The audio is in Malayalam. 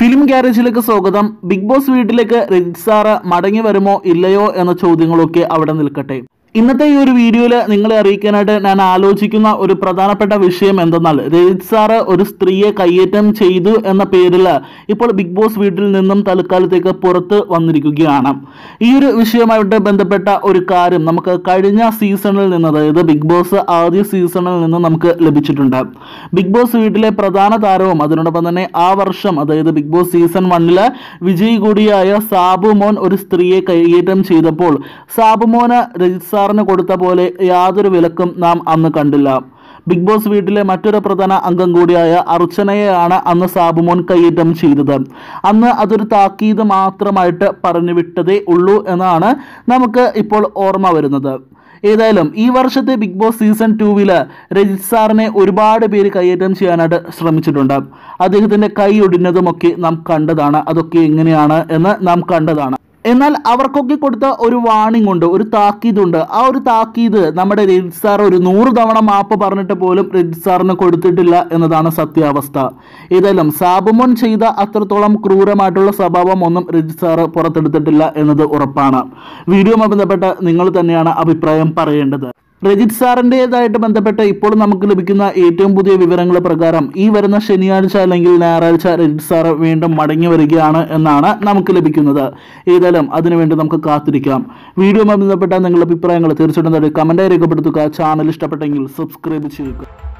ഫിലിം ഗ്യാരേജിലേക്ക് സ്വാഗതം ബിഗ് ബോസ് വീട്ടിലേക്ക് രജിത് സാറ് മടങ്ങി വരുമോ ഇല്ലയോ എന്ന ചോദ്യങ്ങളൊക്കെ അവിടെ നിൽക്കട്ടെ ഇന്നത്തെ ഈ ഒരു വീഡിയോയിൽ നിങ്ങളെ അറിയിക്കാനായിട്ട് ഞാൻ ആലോചിക്കുന്ന ഒരു പ്രധാനപ്പെട്ട വിഷയം എന്തെന്നാൽ രജിത് സാറ് ഒരു സ്ത്രീയെ കയ്യേറ്റം ചെയ്തു എന്ന പേരിൽ ഇപ്പോൾ ബിഗ് ബോസ് വീട്ടിൽ നിന്നും തൽക്കാലത്തേക്ക് പുറത്ത് വന്നിരിക്കുകയാണ് ഈ ഒരു വിഷയമായിട്ട് ബന്ധപ്പെട്ട ഒരു കാര്യം നമുക്ക് കഴിഞ്ഞ സീസണിൽ നിന്ന് അതായത് ബിഗ് ബോസ് ആദ്യ സീസണിൽ നിന്ന് നമുക്ക് ലഭിച്ചിട്ടുണ്ട് ബിഗ് ബോസ് വീട്ടിലെ പ്രധാന താരവും അതിനോടൊപ്പം തന്നെ ആ വർഷം അതായത് ബിഗ് ബോസ് സീസൺ വണ്ണില് വിജയ് കൂടിയായ സാബു മോൻ ഒരു സ്ത്രീയെ കൈയേറ്റം ചെയ്തപ്പോൾ സാബു മോന് രജിത് സാറിന് കൊടുത്ത പോലെ യാതൊരു വിലക്കും നാം അന്ന് കണ്ടില്ല ബിഗ് ബോസ് വീട്ടിലെ മറ്റൊരു പ്രധാന അംഗം കൂടിയായ അർച്ചനയെയാണ് അന്ന് സാബുമോൻ കൈയേറ്റം ചെയ്തത് അന്ന് അതൊരു താക്കീത് മാത്രമായിട്ട് പറഞ്ഞു വിട്ടതേ ഉള്ളൂ എന്നാണ് നമുക്ക് ഇപ്പോൾ ഓർമ്മ വരുന്നത് ഏതായാലും ഈ വർഷത്തെ ബിഗ് ബോസ് സീസൺ ടൂവില് രജിത് സാറിനെ ഒരുപാട് പേര് കൈയേറ്റം ചെയ്യാനായിട്ട് ശ്രമിച്ചിട്ടുണ്ട് അദ്ദേഹത്തിന്റെ കൈ ഒടിഞ്ഞതുമൊക്കെ നാം കണ്ടതാണ് അതൊക്കെ എങ്ങനെയാണ് എന്ന് നാം കണ്ടതാണ് എന്നാൽ അവർക്കൊക്കെ കൊടുത്ത ഒരു വാണിംഗ് ഉണ്ട് ഒരു താക്കീതുണ്ട് ആ ഒരു താക്കീത് നമ്മുടെ രജിത് സാർ ഒരു നൂറ് തവണ മാപ്പ് പറഞ്ഞിട്ട് പോലും രജിത് സാറിന് കൊടുത്തിട്ടില്ല എന്നതാണ് സത്യാവസ്ഥ ഏതായാലും സാബുമോൻ ചെയ്ത അത്രത്തോളം ക്രൂരമായിട്ടുള്ള സ്വഭാവം ഒന്നും രജിത് സാറ് പുറത്തെടുത്തിട്ടില്ല എന്നത് ഉറപ്പാണ് വീഡിയോയുമായി ബന്ധപ്പെട്ട് നിങ്ങൾ തന്നെയാണ് അഭിപ്രായം പറയേണ്ടത് രജിത് സാറിൻ്റെതായിട്ട് ബന്ധപ്പെട്ട് ഇപ്പോൾ നമുക്ക് ലഭിക്കുന്ന ഏറ്റവും പുതിയ വിവരങ്ങൾ പ്രകാരം ഈ വരുന്ന ശനിയാഴ്ച അല്ലെങ്കിൽ ഞായറാഴ്ച രജിത് സാർ വീണ്ടും മടങ്ങി വരികയാണ് എന്നാണ് നമുക്ക് ലഭിക്കുന്നത് ഏതായാലും അതിനുവേണ്ടി നമുക്ക് കാത്തിരിക്കാം വീഡിയോയുമായി ബന്ധപ്പെട്ട നിങ്ങളുടെ അഭിപ്രായങ്ങൾ തീർച്ചയായിട്ടും കമൻറ്റായി രേഖപ്പെടുത്തുക ചാനൽ ഇഷ്ടപ്പെട്ടെങ്കിൽ സബ്സ്ക്രൈബ് ചെയ്യുക